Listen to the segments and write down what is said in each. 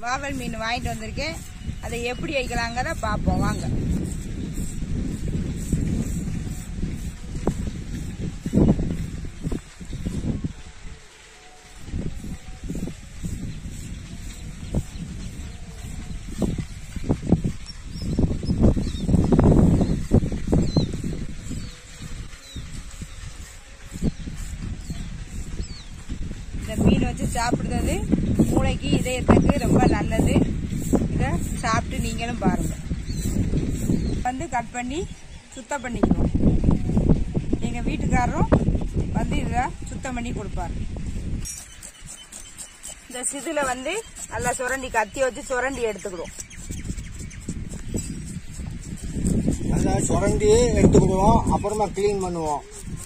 வாவல் மீன் வாங்கிட்டு வந்திருக்கேன் அதை எப்படி வைக்கலாங்கிறத பார்ப்போம் வாங்க இந்த மீன் வச்சு சாப்பிடுறது மூளைக்கு இதயத்துக்கு ரொம்ப நல்லது இதை சாப்பிட்டு நீங்களும் பாருங்க வந்து கட் பண்ணி சுத்தம் பண்ணிக்கணும் எங்கள் வீட்டுக்காரரும் வந்து இதை சுத்தம் பண்ணி கொடுப்பாரு இந்த சிதுல வந்து நல்லா சுரண்டி கத்தி வச்சு சுரண்டி எடுத்துக்கிடுவோம் நல்லா சுரண்டி எடுத்துக்கிடுவோம் அப்புறமா க்ளீன் பண்ணுவோம்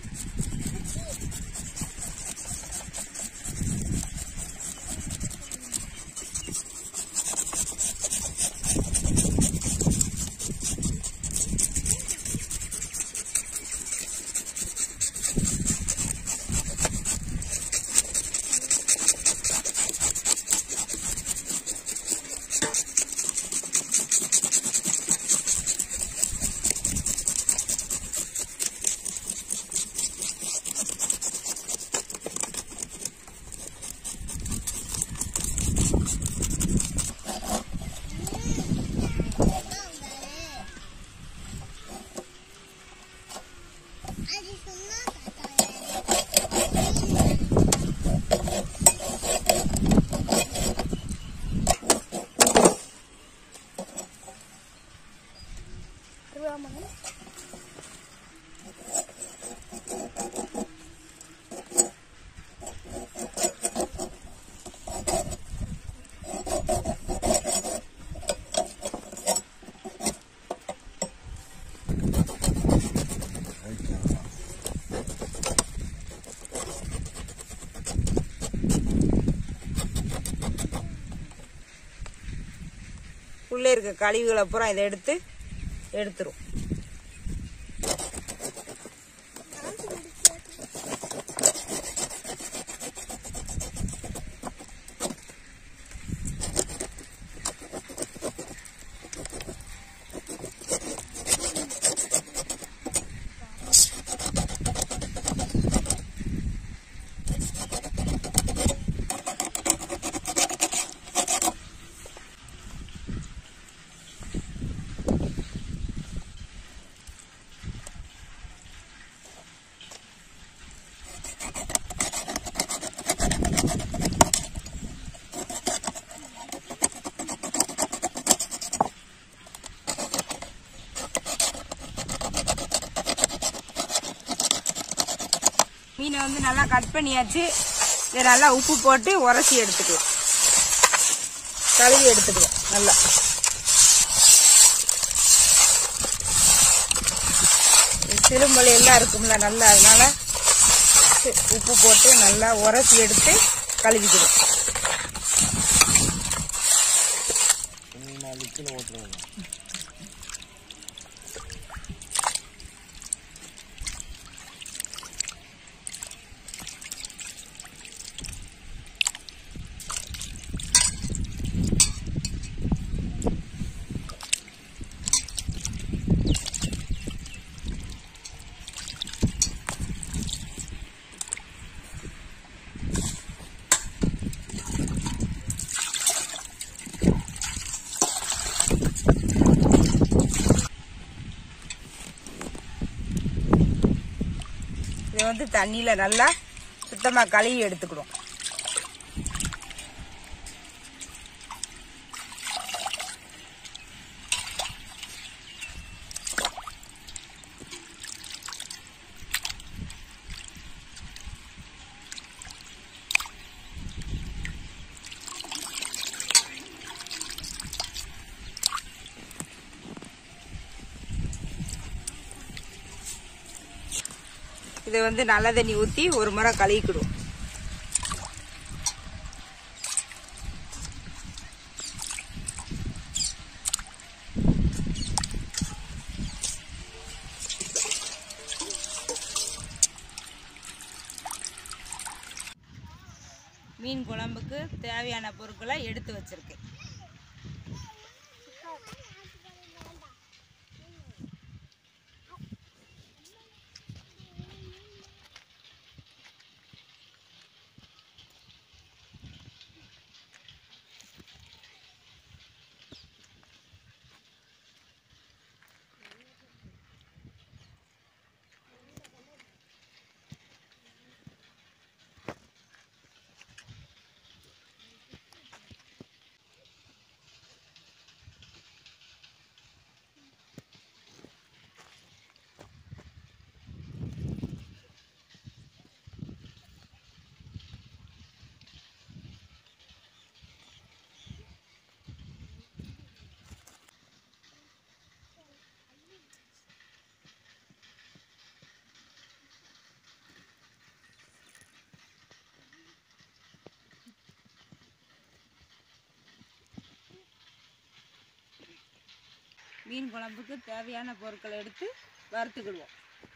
உள்ளே இருக்க கழிவுகளை பூரா இதை எடுத்து எடுத்துரும் மீனை வந்து நல்லா கட் பண்ணியாச்சு இதை நல்லா உப்பு போட்டு உரசி எடுத்துக்கலாம் கழுவி எடுத்துக்கலாம் நல்லா சிறுமொழி எல்லாம் இருக்கும்ல நல்லா அதனால சி- உப்பு போட்டு நல்லா உரசி எடுத்து கழுவிக்கணும் நாலு கிலோ ஓட்டுருவாங்க இதை வந்து தண்ணியில நல்லா சுத்தமா கழுவி எடுத்துக்கணும் இதை வந்து நல்ல தண்ணி ஊற்றி ஒரு முறை கழுவிக்கிடும் மீன் குழம்புக்கு தேவையான பொருட்களை எடுத்து வச்சிருக்கேன் மீன் குழம்புக்கு தேவையான பொருட்களை எடுத்து வறுத்துக்கிடுவோம்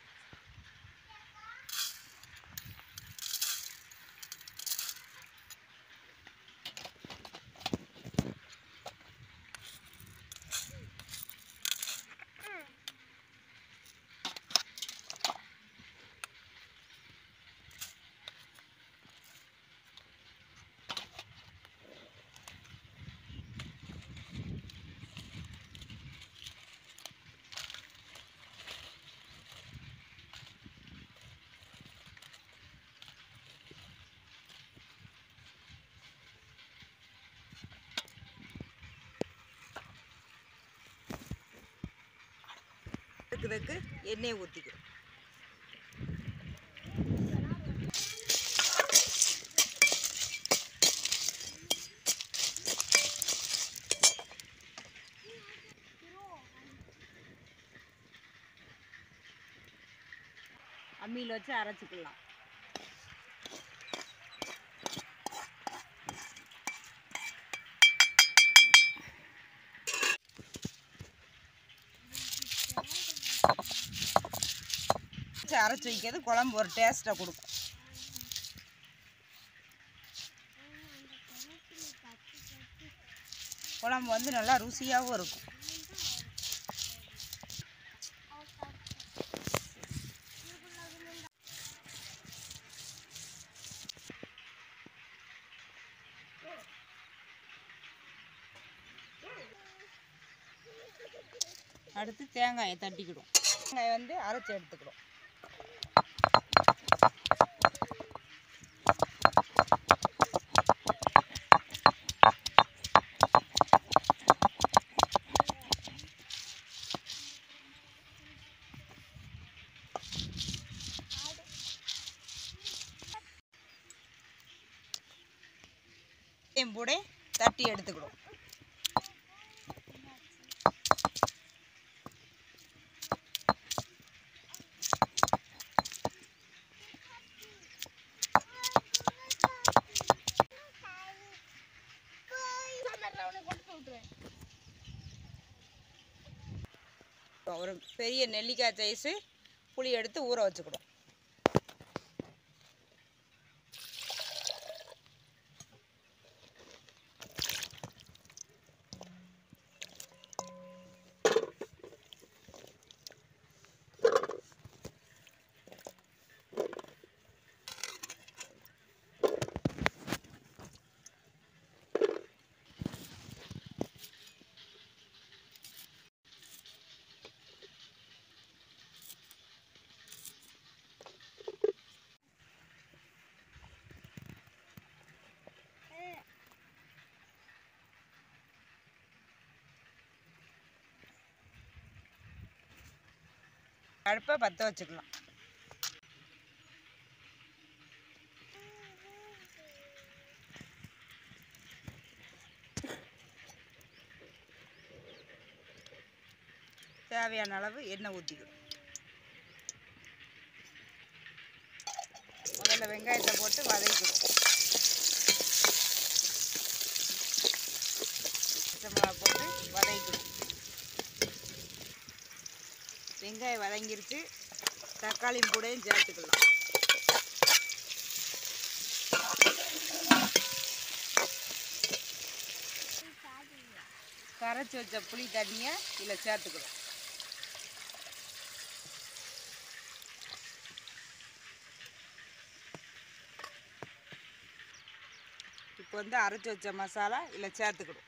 இருக்கிறதுக்கு எண்ணெயை ஊற்றிக்கிறோம் அம்மியில் வச்சு அரைச்சிக்கலாம் வச்சு அரைச்சி வைக்கிறது குழம்பு ஒரு டேஸ்ட்டை கொடுக்கும் குழம்பு வந்து நல்லா ருசியாகவும் இருக்கும் அடுத்து தேங்காயை தட்டிக்கிடும் தேங்காயை வந்து அரைச்சி எடுத்துக்கிடும் கூட தட்டி எடுத்துக்கிடும் ஒரு பெரிய நெல்லிக்காய் சைஸு புளி எடுத்து ஊற வச்சுக்கிடும் அடுப்பை பற்ற வச்சுக்கலாம் தேவையான அளவு எண்ணெய் ஊற்றிக்கணும் முதல்ல வெங்காயத்தை போட்டு வதக்கிடும் பச்சை மிளகா போட்டு வதக்கிடும் வெங்காயம் வதங்கிருச்சு தக்காளி கூடயும் சேர்த்துக்கலாம் கரைச்சி வச்ச புளி தண்ணியை இதில் சேர்த்துக்கணும் இப்போ வந்து அரைச்சி வச்ச மசாலா இதில் சேர்த்துக்கணும்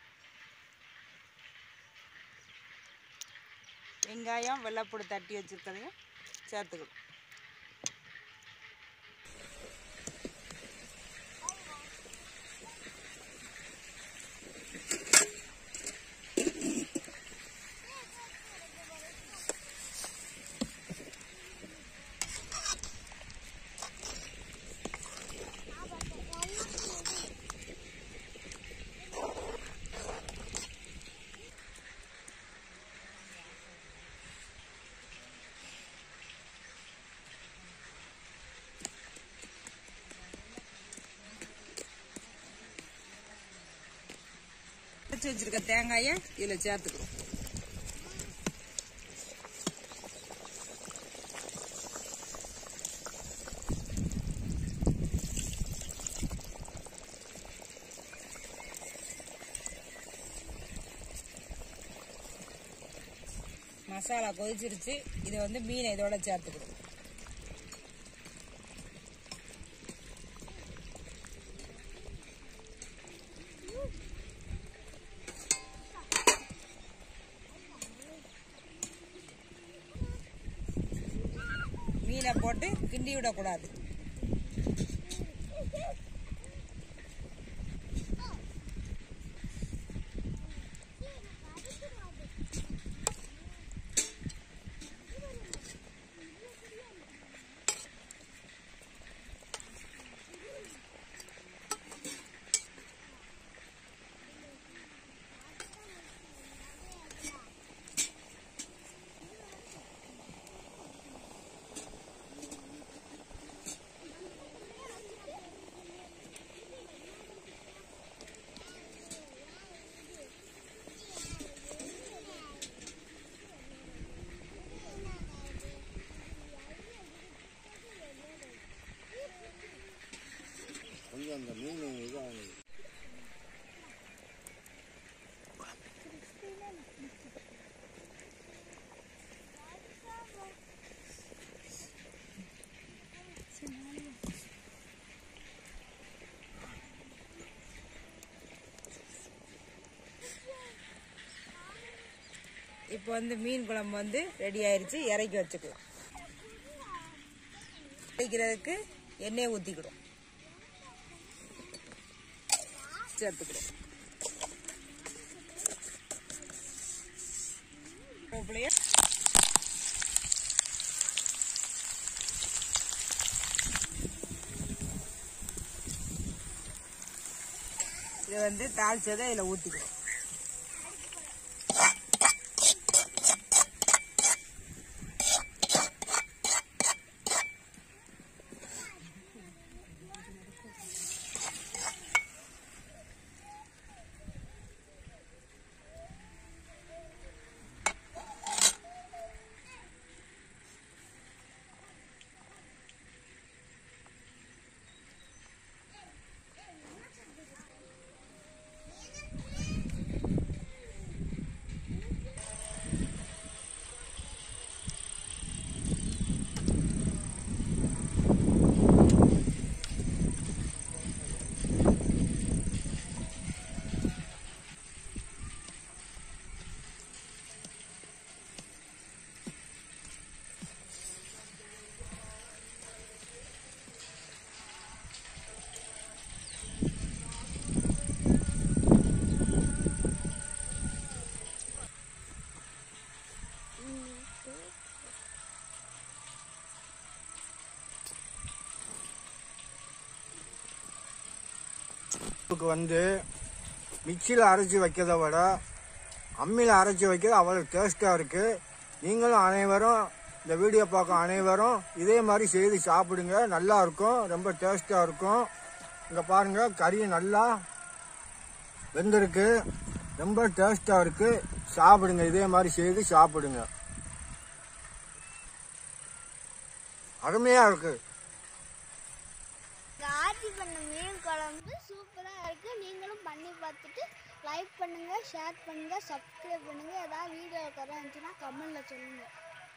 வெங்காயம் வெள்ளைப்பூடு தட்டி வச்சுருக்கதையும் சேர்த்துக்கணும் அரைச்சி வச்சிருக்க தேங்காயை இதில் சேர்த்துக்கிறோம் மசாலா கொதிச்சிருச்சு இதை வந்து மீனை இதோட சேர்த்துக்கிறோம் மீனை போட்டு கிண்டி விடக்கூடாது கொஞ்சம் அந்த மீன் இதாகுது இப்போ வந்து மீன் குழம்பு வந்து ரெடி ஆயிருச்சு இறக்கி வச்சுக்கலாம் வைக்கிறதுக்கு எண்ணெய் ஊற்றிக்கிறோம் சேர்த்துக்கிறோம் கருவேப்பிலைய இதை வந்து தாளிச்சதை இதில் ஊற்றிக்கிறோம் இதுக்கு வந்து மிக்சியில் அரைச்சி வைக்கிறத விட அம்மியில் அரைச்சி வைக்கிறது அவ்வளோ டேஸ்ட்டாக இருக்குது நீங்களும் அனைவரும் இந்த வீடியோ பார்க்க அனைவரும் இதே மாதிரி செய்து சாப்பிடுங்க நல்லா இருக்கும் ரொம்ப டேஸ்ட்டாக இருக்கும் இங்கே பாருங்கள் கறி நல்லா வெந்திருக்கு ரொம்ப டேஸ்ட்டாக இருக்குது சாப்பிடுங்க இதே மாதிரி செய்து சாப்பிடுங்க அருமையாக இருக்குது இந்த ஆச்சி பண்ண மீன் குழம்பு சூப்பராக இருக்கு நீங்களும் பண்ணி பார்த்துட்டு லைக் பண்ணுங்க ஷேர் பண்ணுங்க சப்ஸ்கிரைப் பண்ணுங்க ஏதாவது வீடியோ குறை இருந்துச்சுன்னா கமெண்ட்ல சொல்லுங்க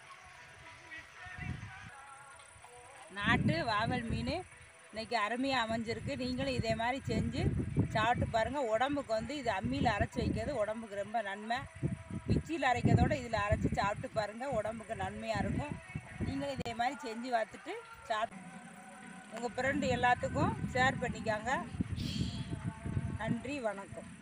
நாட்டு வாவல் மீன் இன்னைக்கு அருமையாக அமைஞ்சிருக்கு நீங்களும் இதே மாதிரி செஞ்சு சாப்பிட்டு பாருங்கள் உடம்புக்கு வந்து இது அம்மியில் அரைச்சி வைக்கிறது உடம்புக்கு ரொம்ப நன்மை மிக்சியில் அரைக்கிறதோட இதில் அரைச்சி சாப்பிட்டு பாருங்கள் உடம்புக்கு நன்மையாக இருக்கும் நீங்களும் இதே மாதிரி செஞ்சு பார்த்துட்டு சாப்பிட்டு உங்கள் ஃப்ரெண்டு எல்லாத்துக்கும் ஷேர் பண்ணிக்காங்க நன்றி வணக்கம்